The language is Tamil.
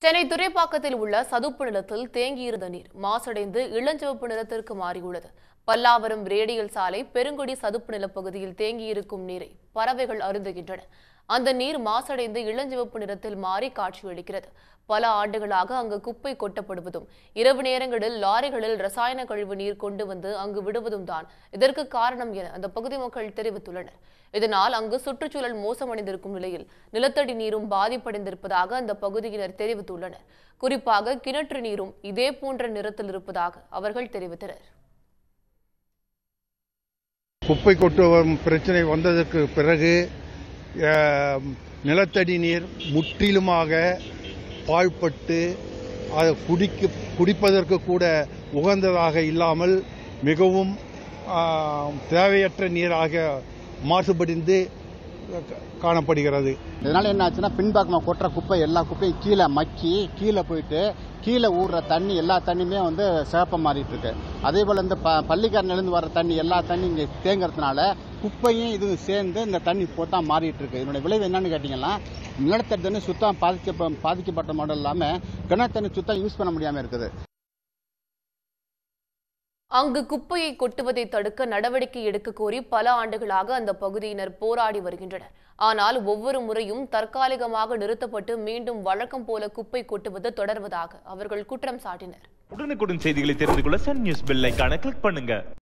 சென்னை துறைப்பாக்கத்தில் உள்ள சதுப்பு நிலத்தில் தேங்கியிருந்த நீர் மாசடைந்து இளஞ்சிவப்பு நிறத்திற்கு மாறியுள்ளது பல்லாவரம் ரேடியல் சாலை பெருங்குடி சதுப்பு நிலப்பகுதியில் தேங்கியிருக்கும் நீரை பறவைகள் அருந்துகின்றன அந்த நீர் மாசடைந்து இளஞ்சிவப்பு நிறத்தில் மாறி காட்சியளிக்கிறது பல ஆண்டுகளாக அங்கு குப்பை கொட்டப்படுவதும் இரவு நேரங்களில் லாரிகளில் ரசாயன கழிவு நீர் கொண்டு வந்து அங்கு விடுவதும் தான் இதற்கு காரணம் என அந்த பகுதி மக்கள் தெரிவித்துள்ளனர் இதனால் அங்கு சுற்றுச்சூழல் மோசமடைந்திருக்கும் நிலையில் நிலத்தடி நீரும் பாதிப்படைந்திருப்பதாக அந்த பகுதியினர் தெரிவித்துள்ளனர் குறிப்பாக கிணற்று நீரும் இதே போன்ற நிறத்தில் இருப்பதாக அவர்கள் தெரிவித்தனர் குப்பை கொட்டுவம் பிரச்சனை வந்ததற்கு பிறகு அஹ், நிலத்தடி நீர் முற்றிலுமாக பாழ்பட்டு அது குடிக்க குடிப்பதற்கு கூட உகந்ததாக இல்லாமல் மிகவும் ஆஹ், தேவையற்ற நீராக மாசுபடிந்து கா- காணப்படுகிறது இதனால என்ன ஆச்சுன்னா பின்பக்கமாக கொட்டுற குப்பை எல்லா குப்பையும் கீழே மக்கி கீழே போயிட்டு கீழே ஊறுற தண்ணி எல்லா தண்ணியுமே வந்து சிவப்ப மாறிட்டு இருக்கு அதே போல இந்த ப பள்ளிக்காரனிலிருந்து வர தண்ணி எல்லா தண்ணி இங்கே தேங்குறதுனால குப்பையும் இது சேர்ந்து இந்த தண்ணி போத்தா மாறிட்டு இருக்கு இதனுடைய விளைவு என்னன்னு கேட்டீங்கன்னா நிலத்தடி தண்ணி சுத்தம் பாதிக்க பாதிக்கப்பட்ட மாடல் இல்லாமல் கிணறு தண்ணி சுத்தம் யூஸ் பண்ண முடியாமல் இருக்குது அங்கு குப்பையை கொட்டுவதை தடுக்க நடவடிக்கை எடுக்க கோரி பல ஆண்டுகளாக அந்த பகுதியினர் போராடி வருகின்றனர் ஆனால் ஒவ்வொரு முறையும் தற்காலிகமாக நிறுத்தப்பட்டு மீண்டும் வழக்கம் போல குப்பை கொட்டுவது தொடர்வதாக அவர்கள் குற்றம் சாட்டினர் உடனுக்குடன் செய்திகளை தெரிந்து கொள்ள சன் நியூஸ் பெல் ஐகானை கிளிக் பண்ணுங்க